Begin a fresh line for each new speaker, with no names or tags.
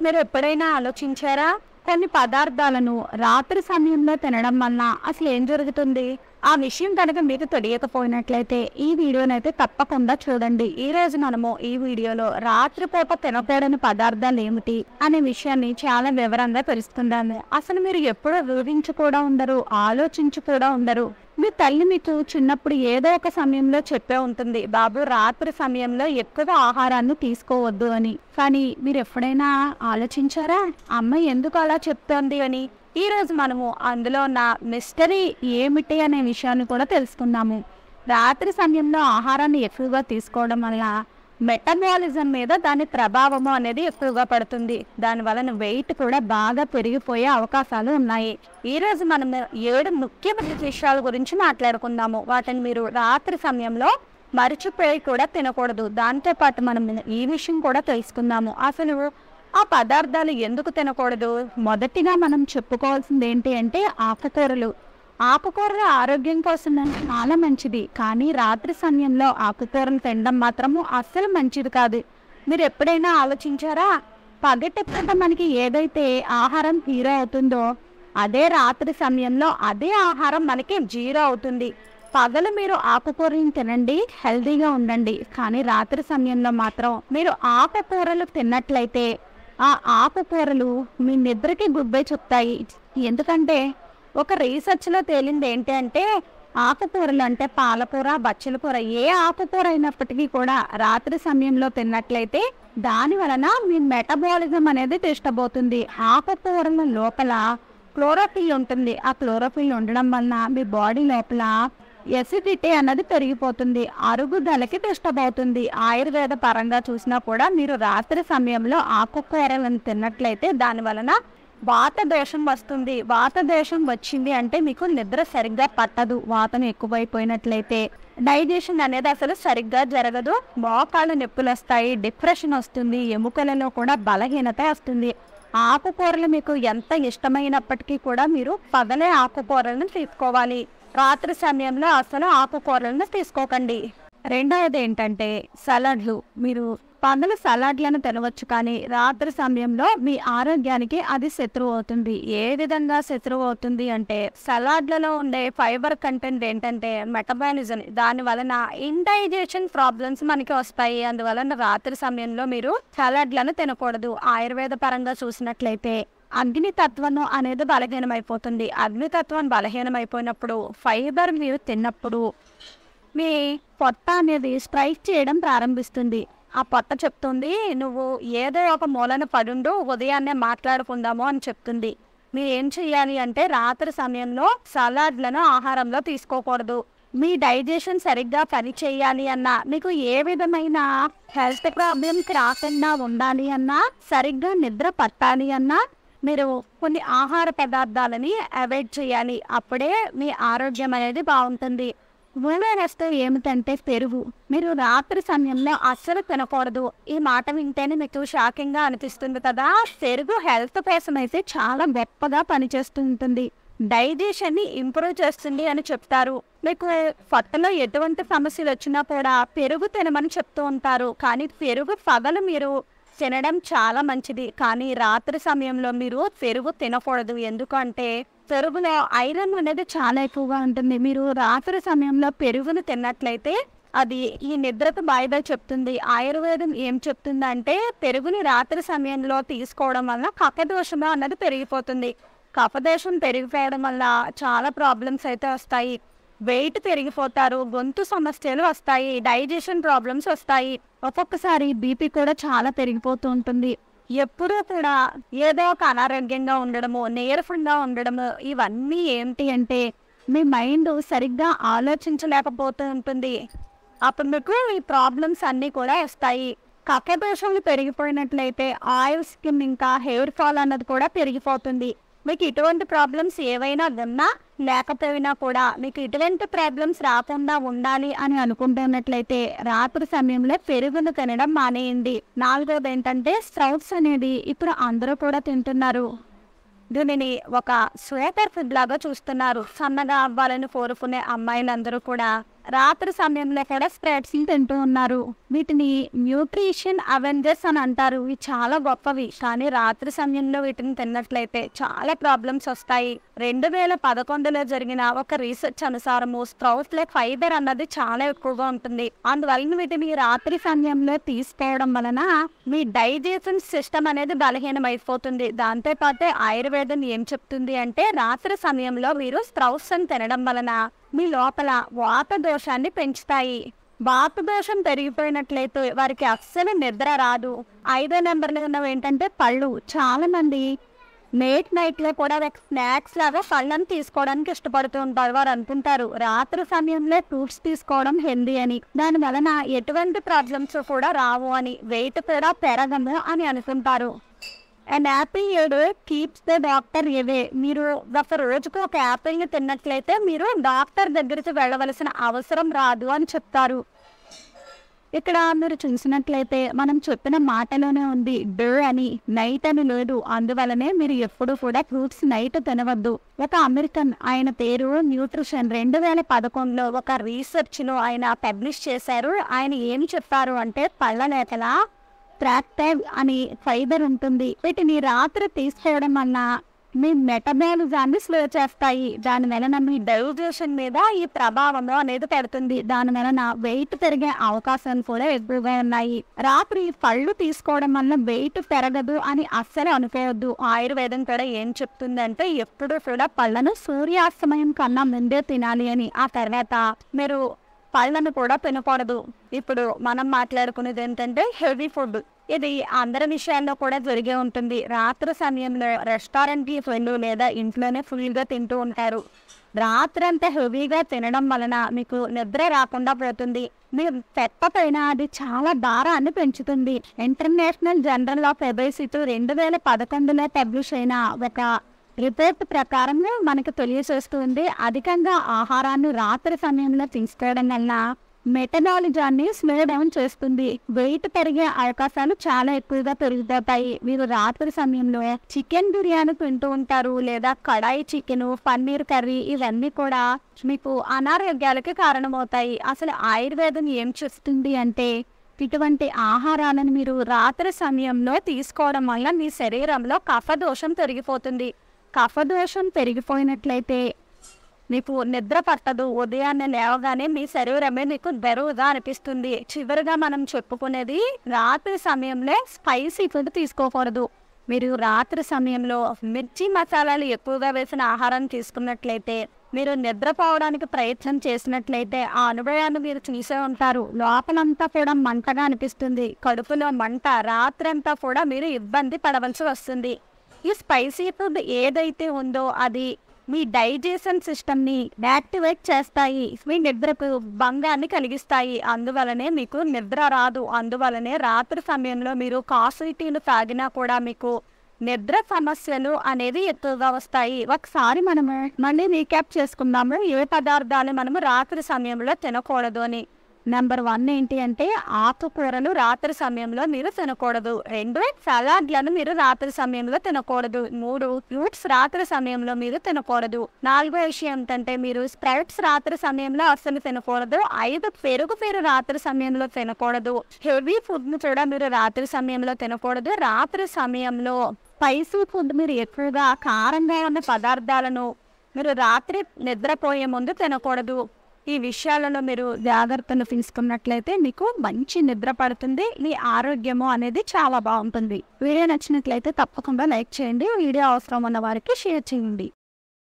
మీరు ఎప్పుడైనా ఆలోచించారా కొన్ని పదార్థాలను రాత్రి సమయంలో తినడం వల్ల అసలు ఏం జరుగుతుంది ఆ విషయం కనుక మీకు తెలియకపోయినట్లయితే ఈ వీడియోనైతే తప్పకుండా చూడండి ఈ రోజు మనము ఈ వీడియోలో రాత్రిపూట తినకూడని పదార్థాలు ఏమిటి అనే విషయాన్ని చాలా వివరంగా తెలుసుకుందాము అసలు మీరు ఎప్పుడు ఊహించి కూడా ఉండరు ఆలోచించి కూడా ఉండరు మీ తల్లి మీకు చిన్నప్పుడు ఏదో ఒక సమయంలో చెప్పే ఉంటుంది బాబు రాత్రి సమయంలో ఎక్కువ ఆహారాన్ని తీసుకోవద్దు అని కానీ మీరు ఎప్పుడైనా ఆలోచించారా అమ్మ ఎందుకు అలా చెప్తోంది అని ఈ రోజు మనము అందులో ఉన్న మిస్టరీ ఏమిటి అనే విషయాన్ని కూడా తెలుసుకుందాము రాత్రి సమయంలో ఆహారాన్ని ఎక్కువగా తీసుకోవడం వల్ల మెటబాలిజం మీద దాని ప్రభావము అనేది ఎక్కువగా పడుతుంది దాని వలన వెయిట్ కూడా బాగా పెరిగిపోయే అవకాశాలు ఉన్నాయి ఈ రోజు మనం ఏడు ముఖ్యమైన విషయాల గురించి మాట్లాడుకుందాము వాటిని మీరు రాత్రి సమయంలో మరిచిపోయి కూడా తినకూడదు దాంతో పాటు మనం ఈ విషయం కూడా తెలుసుకుందాము అసలు ఆ పదార్థాలు ఎందుకు తినకూడదు మొదటిగా మనం చెప్పుకోవాల్సింది ఏంటి అంటే ఆకుకూరలు ఆకుకూరలు ఆరోగ్యం కోసం చాలా మంచిది కానీ రాత్రి సమయంలో ఆకుకూరలు తినడం మాత్రము అస్సలు మంచిది కాదు మీరు ఎప్పుడైనా ఆలోచించారా పగటిపూట మనకి ఏదైతే ఆహారం హీరో అవుతుందో అదే రాత్రి సమయంలో అదే ఆహారం మనకి జీరో అవుతుంది పగలు మీరు ఆకుకూరలను తినండి హెల్తీగా ఉండండి కానీ రాత్రి సమయంలో మాత్రం మీరు ఆకుకూరలు తిన్నట్లయితే ఆ ఆకుకూరలు మీ నిద్రకి గుబ్బే చెప్తాయి ఎందుకంటే ఒక రీసెర్చ్లో తేలింది ఏంటి అంటే ఆకుకూరలు అంటే పాలకూర బచ్చల కూర ఏ ఆకుకూర అయినప్పటికీ కూడా రాత్రి సమయంలో తిన్నట్లయితే దాని వలన మీ మెటబాలిజం అనేది తిష్టబోతుంది ఆకుకూరల లోపల క్లోరోఫిల్ ఉంటుంది ఆ క్లోరోఫిల్ ఉండడం వలన మీ బాడీ లోపల ఎసిడిటీ అన్నది పెరిగిపోతుంది అరుగుదలకి తిష్టమవుతుంది ఆయుర్వేద పరంగా చూసినా కూడా మీరు రాత్రి సమయంలో ఆకుకూరలను తిన్నట్లయితే దాని వలన వాత దోషం వస్తుంది వాత దోషం వచ్చింది అంటే మీకు నిద్ర సరిగ్గా పట్టదు వాతం ఎక్కువైపోయినట్లయితే డైజెషన్ అనేది అసలు సరిగ్గా జరగదు మోకాళ్ళు నొప్పులు వస్తాయి డిప్రెషన్ వస్తుంది ఎముకలలో కూడా బలహీనత వస్తుంది ఆకుకూరలు మీకు ఎంత ఇష్టమైనప్పటికీ కూడా మీరు పగలే ఆకుకూరలను తీసుకోవాలి రాత్రి సమయంలో అసలు ఆకుకూరలను తీసుకోకండి రెండవది ఏంటంటే సలాడ్లు మీరు పగలు సలాడ్లను తినవచ్చు కానీ రాత్రి సమయంలో మీ ఆరోగ్యానికి అది శత్రువు అవుతుంది ఏ విధంగా శత్రువు అవుతుంది అంటే సలాడ్లలో ఉండే ఫైబర్ కంటెంట్ ఏంటంటే మెటబాలిజం దాని వలన ఇండైజెషన్ ప్రాబ్లమ్స్ మనకి వస్తాయి అందువలన రాత్రి సమయంలో మీరు సలాడ్లను తినకూడదు ఆయుర్వేద పరంగా చూసినట్లయితే అగ్నితత్వం అనేది బలహీనమైపోతుంది అగ్నితత్వం బలహీనమైపోయినప్పుడు ఫైబర్ మీరు తిన్నప్పుడు మీ పొట్ట అనేది స్ట్రైక్ చేయడం ప్రారంభిస్తుంది ఆ పొట్ట చెప్తుంది నువ్వు ఏదో ఒక మూలన పడుండు ఉదయాన్నే మాట్లాడుకుందాము అని చెప్తుంది మీరు ఏం చేయాలి అంటే రాత్రి సమయంలో సలాడ్లను ఆహారంలో తీసుకోకూడదు మీ డైజెషన్ సరిగ్గా పని చేయాలి అన్నా మీకు ఏ విధమైన హెల్త్ ప్రాబ్లమ్స్ రాకుండా ఉండాలి అన్నా సరిగ్గా నిద్ర పట్టాలి అన్నా మీరు కొన్ని ఆహార పదార్థాలని అవాయిడ్ చేయాలి అప్పుడే మీ ఆరోగ్యం అనేది బాగుంటుంది నెక్స్ట్ ఏమిటంటే పెరుగు మీరు రాత్రి సమయంలో అస్సలు తినకూడదు ఈ మాట వింటేనే మీకు షాకింగ్ గా అనిపిస్తుంది కదా పెరుగు హెల్త్ కోసం అయితే చాలా గొప్పగా పనిచేస్తుంటుంది డైజెషన్ ని ఇంప్రూవ్ చేస్తుంది అని చెప్తారు మీకు పొట్టలో ఎటువంటి సమస్యలు వచ్చినా కూడా పెరుగు తినమని చెప్తూ ఉంటారు కానీ పెరుగు పగలు మీరు తినడం చాలా మంచిది కానీ రాత్రి సమయంలో మీరు పెరుగు తినకూడదు ఎందుకంటే పెరుగులో ఐరన్ అనేది చాలా ఎక్కువగా ఉంటుంది మీరు రాత్రి సమయంలో పెరుగును తిన్నట్లయితే అది ఈ నిద్రకు బాయిదా చెప్తుంది ఆయుర్వేదం ఏం చెప్తుందంటే పెరుగుని రాత్రి సమయంలో తీసుకోవడం వల్ల కఫదోషం అన్నది పెరిగిపోతుంది కఫదోషం పెరిగిపోవడం వల్ల చాలా ప్రాబ్లమ్స్ అయితే వస్తాయి వెయిట్ పెరిగిపోతారు గొంతు సమస్యలు వస్తాయి డైజెషన్ ప్రాబ్లమ్స్ వస్తాయి ఒక్కొక్కసారి బీపీ కూడా చాలా పెరిగిపోతూ ఉంటుంది ఎప్పుడూ కూడా ఏదో ఒక అనారోగ్యంగా ఉండడము నీరసంగా ఉండడము ఇవన్నీ ఏంటి అంటే మీ మైండ్ సరిగ్గా ఆలోచించలేకపోతూ ఉంటుంది అప్పుడు మీకు ఈ ప్రాబ్లమ్స్ అన్నీ కూడా వస్తాయి కఫదోషాలు పెరిగిపోయినట్లయితే ఆయిల్ స్కిన్ ఇంకా హెయిర్ ఫాల్ అన్నది కూడా పెరిగిపోతుంది మీకు ఇటువంటి ప్రాబ్లమ్స్ ఏవైనా ఉన్నా లేకపోయినా కూడా మీకు ఇటువంటి ప్రాబ్లమ్స్ రాకుండా ఉండాలి అని అనుకుంటున్నట్లయితే రాత్రి సమయంలో పెరుగును తినడం మానేయండి నాలుగోది ఏంటంటే స్ప్రౌట్స్ అనేది ఇప్పుడు అందరూ కూడా తింటున్నారు దీనిని ఒక స్వేటర్ ఫుడ్ లాగా చూస్తున్నారు సన్నగా అవ్వాలని కోరుకునే అమ్మాయిలందరూ కూడా రాత్రి సమయంలో కూడా స్ప్రెడ్స్ తింటూ ఉన్నారు వీటిని న్యూట్రిషన్ అవెంజర్స్ అని అంటారు ఇవి చాలా గొప్పవి కానీ రాత్రి సమయంలో వీటిని తిన్నట్లయితే చాలా ప్రాబ్లమ్స్ వస్తాయి రెండు వేల పదకొండులో జరిగిన ఒక రీసెర్చ్ అనుసారము స్ప్రౌట్స్ లో ఫైబర్ అన్నది చాలా ఎక్కువగా ఉంటుంది అందువలన వీటిని రాత్రి సమయంలో తీసుకోవడం వలన మీ డైజెషన్ సిస్టమ్ అనేది బలహీనం అయిపోతుంది దాంతో పాటు ఆయుర్వేదం ఏం చెప్తుంది అంటే రాత్రి సమయంలో మీరు స్ప్రౌట్స్ అని తినడం వలన మీ లోపల వాత దోషాన్ని పెంచుతాయి వాత దోషం పెరిగిపోయినట్లయితే వారికి అస్సలు నిద్ర రాదు ఐదో నెంబర్లో ఉన్నవి ఏంటంటే పళ్ళు చాలా మంది లేట్ నైట్ లో కూడా స్నాక్స్ లాగా పళ్ళని తీసుకోవడానికి ఇష్టపడుతూ ఉంటారు వారు అనుకుంటారు రాత్రి సమయంలో ఫ్రూట్స్ తీసుకోవడం హెల్దీ అని దాని వలన ఎటువంటి ప్రాబ్లమ్స్ కూడా రావు అని వెయిట్ కూడా పెరగదు అని అనుకుంటారు and apple a day keeps the doctor ఇవే మీరు ఒక రోజుకు ఒక యాపిల్ని తిన్నట్లయితే మీరు డాక్టర్ దగ్గరికి వెళ్ళవలసిన అవసరం రాదు అని చెప్తారు ఇక్కడ మీరు చూసినట్లయితే మనం చెప్పిన మాటలోనే ఉంది డే అని నైట్ అని లేదు అందువలనే మీరు ఎప్పుడు కూడా ఫ్రూట్స్ నైట్ తినవద్దు ఒక అమెరికన్ ఆయన పేరు న్యూట్రిషన్ రెండు వేల పదకొండులో ఒక రీసెర్చ్ లో ఆయన పబ్లిష్ చేశారు ఆయన ఏం చెప్పారు అంటే పళ్ళ లేకల ట్రాక్టైవ్ అని ఫైబర్ ఉంటుంది వీటిని రాత్రి తీసుకోవడం వల్ల మీ మెటబాలిజాన్ని స్లో చేస్తాయి దాని వలన మీ డైజెషన్ మీద ఈ ప్రభావం అనేది పెడుతుంది దాని వలన వెయిట్ పెరిగే అవకాశాలు కూడా ఎక్కువగా ఉన్నాయి రాత్రి పళ్ళు తీసుకోవడం వల్ల వెయిట్ పెరగదు అని అస్సలు అనుకోవద్దు ఆయుర్వేదం కూడా ఏం చెప్తుందంటే ఎప్పుడు కూడా పళ్ళను సూర్యాస్తమయం కన్నా ముందే తినాలి అని ఆ తర్వాత మీరు పళ్ళను కూడా తినకూడదు ఇప్పుడు మనం మాట్లాడుకునేది ఏంటంటే హెవీ ఫుడ్ ఇది అందరి విషయాల్లో కూడా జరిగే ఉంటుంది రాత్రి సమయంలో రెస్టారెంట్కి వెళ్ళు లేదా ఇంట్లోనే ఫుల్గా తింటూ ఉంటారు రాత్రి అంతా హెవీగా తినడం వలన మీకు నిద్ర రాకుండా పోతుంది మీరు పెట్టపైన అది చాలా దారాన్ని పెంచుతుంది ఇంటర్నేషనల్ జనరల్ ఆఫ్ ఎబైసిటీ రెండు వేల పదకొండులో పబ్లిష్ అయిన ఒక రిపోర్ట్ ప్రకారం మనకు తెలియజేస్తుంది అధికంగా ఆహారాన్ని రాత్రి సమయంలో తీసుకోవడం వల్ల మెటనాలజాన్ని స్లో డౌన్ చేస్తుంది వెయిట్ పెరిగే అవకాశాలు చాలా ఎక్కువగా పెరుగుతాయి మీరు రాత్రి సమయంలో చికెన్ బిర్యానీ తింటూ ఉంటారు లేదా కడాయి చికెన్ పన్నీర్ కర్రీ ఇవన్నీ కూడా మీకు అనారోగ్యాలకి కారణమవుతాయి అసలు ఆయుర్వేదం ఏం చేస్తుంది అంటే ఇటువంటి ఆహారాలను మీరు రాత్రి సమయంలో తీసుకోవడం వల్ల మీ శరీరంలో కఫదోషం పెరిగిపోతుంది కఫదోషం పెరిగిపోయినట్లయితే మీకు నిద్ర పట్టదు ఉదయాన్నే లేవగానే మీ శరీరమే మీకు బెరువుగా అనిపిస్తుంది చివరిగా మనం చెప్పుకునేది రాత్రి సమయంలో స్పైసీ ఫుడ్ తీసుకోకూడదు మీరు రాత్రి సమయంలో మిర్చి మసాలాలు ఎక్కువగా వేసిన ఆహారం తీసుకున్నట్లయితే మీరు నిద్రపోవడానికి ప్రయత్నం చేసినట్లయితే ఆ అనుభవాన్ని మీరు చూసే ఉంటారు లోపలంతా కూడా మంటగా అనిపిస్తుంది కడుపులో మంట రాత్రంతా కూడా మీరు ఇబ్బంది పడవలసి వస్తుంది ఈ స్పైసీ ఫుడ్ ఏదైతే ఉందో అది మీ డైజెషన్ సిస్టమ్ని యాక్టివేట్ చేస్తాయి మీ నిద్రకు భంగాన్ని కలిగిస్తాయి అందువలనే మీకు నిద్ర రాదు అందువలనే రాత్రి సమయంలో మీరు కాఫీ టీలు తాగినా కూడా మీకు నిద్ర సమస్యలు అనేది ఎక్కువగా వస్తాయి ఒకసారి మనము మళ్ళీ రీక్యాప్ చేసుకుందాము ఏ పదార్థాలు మనము రాత్రి సమయంలో తినకూడదు అని నెంబర్ వన్ ఏంటి అంటే ఆకుకూరలు రాత్రి సమయంలో మీరు తినకూడదు రెండు సలాడ్లను మీరు రాత్రి సమయంలో తినకూడదు మూడు ఫ్రూట్స్ రాత్రి సమయంలో మీరు తినకూడదు నాలుగో విషయం ఏంటంటే మీరు స్ప్రైట్స్ రాత్రి సమయంలో అస్సలు తినకూడదు ఐదు పెరుగు మీరు రాత్రి సమయంలో తినకూడదు హెవీ ఫుడ్ ను కూడా మీరు రాత్రి సమయంలో తినకూడదు రాత్రి సమయంలో స్పైసీ ఫుడ్ మీరు ఎక్కువగా కారంగా ఉన్న పదార్థాలను మీరు రాత్రి నిద్రపోయే ముందు తినకూడదు ఈ విషయాలలో మీరు జాగ్రత్తలు తీసుకున్నట్లయితే మీకు మంచి నిద్ర పడుతుంది మీ ఆరోగ్యము అనేది చాలా బాగుంటుంది వీడియో నచ్చినట్లయితే తప్పకుండా లైక్ చేయండి వీడియో అవసరం ఉన్న వారికి షేర్ చేయండి